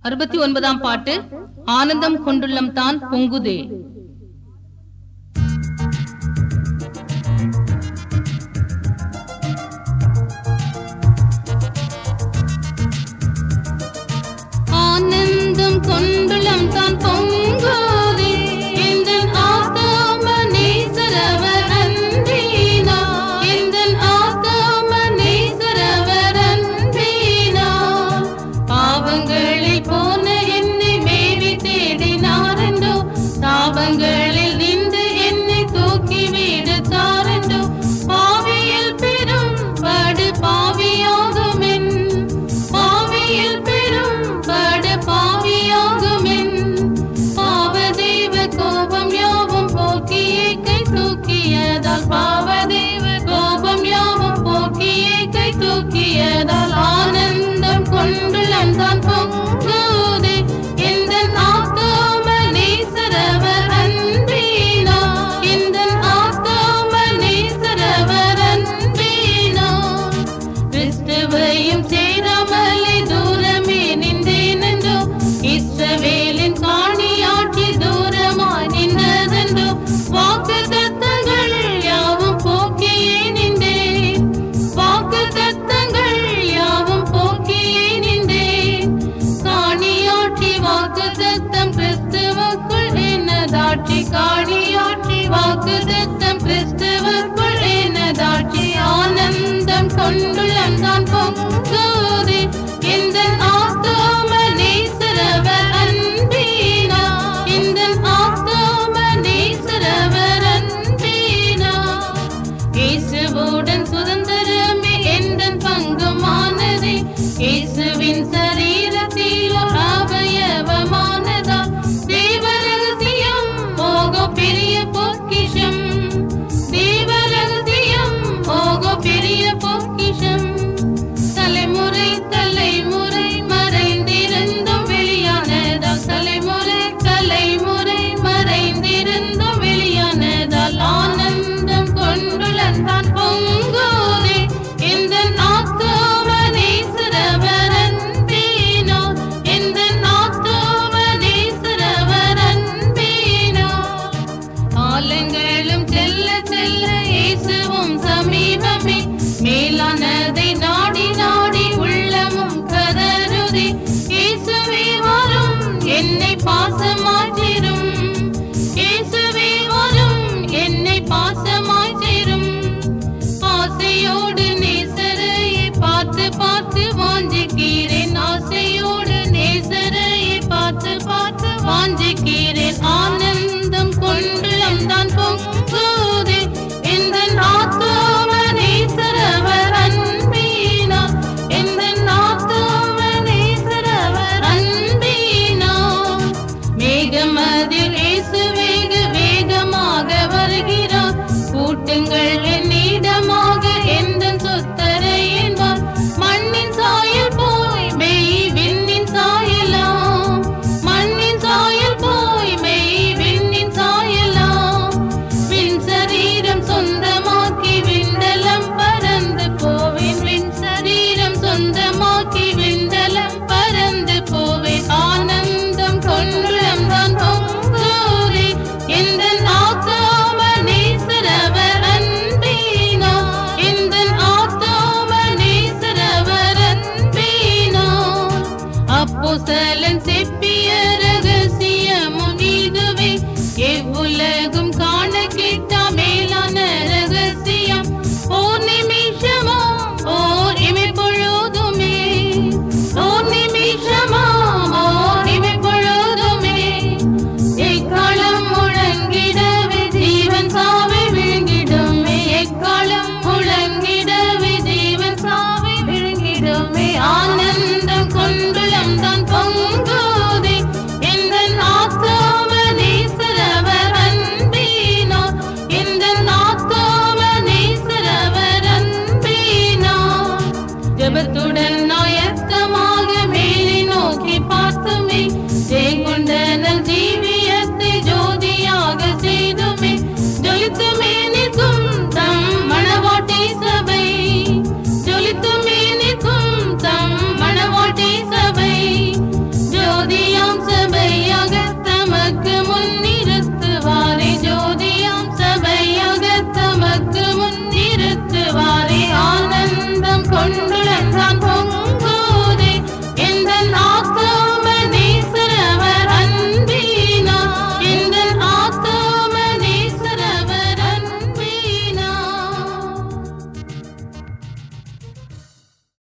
அறுபத்தி ஒன்பதாம் பாட்டு ஆனந்தம் கொண்டுள்ளம் தான் பொங்குதே ஆனந்தம் கொண்டுள்ளம் தான் பொங்குதே எந்தன் ஆத்தாம நேசரவர் அன்பீனா எந்தன் ஆத்தாம நேசரவர் அன்பீனா பாவங்களில் போன என்னை மேவி தேடினாரண்டோ தாபங்களில் நின்று என்னை தூக்கி விடுத்தாரண்டோ பாவியில் பெரும் படு பாவியாகுமென் பாவியில் பெரும் படு பாவியாகுமென் பாவதேவ கோபம் யாவும் போக்கியே கை தூக்கியதால் பாவதேவ கோபம் யாவும் போக்கியே கை தூக்கியதால் ஆனந்தம் கொண்டுள்ளம் தான் பொங்குதே எந்த ஆத்தோம நேசரவர் அன்பீனா எந்த ஆத்தோம நேசரவர் அன்பீனா கிறிஸ்துவையும் சேராமலே தூரமே நின்றேனென்றோ இஸ்ரவேலின் காணியாட்சி தூரமாய் நின்றதென்றோ வாக்கு தத்தங்கள் யாவும் போக்கியே நின்றேன் வாக்கு தத்தங்கள் யாவும் போக்கியே நின்றேன் காணியாட்சி வாக்கு தத்தம் கிறிஸ்துவுக்குள் என்னதாட்சி காணியாட்சி வாக்கு தத்தம் கிறிஸ்துவுக்குள் என்னதாட்சி ஆனந்தம் கொண்டுள்ளம் தான் பொங்குதே எந்த ஆத்தோம நேசரவர் அன்பீனா இந்த ஆத்தோம நேசரவர் அன்பீனா இயேசுவுடன் சுதந்திரமே எந்தன் பங்குமானதே இயேசுவின் சரீரத்தில் ஒரு அவயவமானதா தேவ ரகசியம் போகோ பெரிய பொக்கிஷம் தேவ ரகசியம் போகோ பெரிய பொக்கிஷம் தலைமுறை தலைமுறை மறைந்திருந்தும் வெளியானதால் தலைமுறை தலைமுறை மறைந்திருந்தும் வெளியானதால் ஆனந்தம் கொண்டுள்ளந்தான் பொங்குதே எந்த ஆத்தோம நேசரவர் அன்பீனா எந்த ஆத்தோம நேசரவர் அன்பீனா காலங்களும் செல்ல செல்ல இயேசுவும் சமீபமே மேலானதை நாடி நாடி உள்ளமும் கதறுதே இயேசுவே வரும் என்னை பாசமாற்றிரும் இயேசுவே வரும் என்னை பாசமாற்றிரும் ஆசையோடு நேசரையை பார்த்து பார்த்து வாஞ்சிக்கிறேன் ஆசையோடு நேசரையை பார்த்து பார்த்து வாஞ்சிக்கிறேன் ஆனந்தம் கொண்டு தான் பொங்குதே எந்த ஆத்தோம நேசரவர் அன்பீனா எந்த ஆத்தோம நேசரவர் அன்பீனா மேகமதில் இயேசு வேக வேகமாக வருகிறார் கூட்டுங்கள் என்னிடமாக எந்த சொத்தரை என்பார் மண்ணின் சாயல் போய் மெய் விண்ணின் சாயலாம் மண்ணின் சாயல் போய் மெய் விண்ணின் சாயலாம் விண் சரீரம் சொந்தமாக்கி விண்டலம் பறந்து போவேன் விண் சரீரம் சொந்தமாக்கி விண்டலம் பறந்து போவேன் ஆனந்தம் கொண்டுளம் தான் பொங்குதே எந்த ஆத்தோம நேசரவர் அன்பீனா எந்த ஆத்தோம நேசரவர் அன்பீனா அப்போஸ்தலன் செப்பிய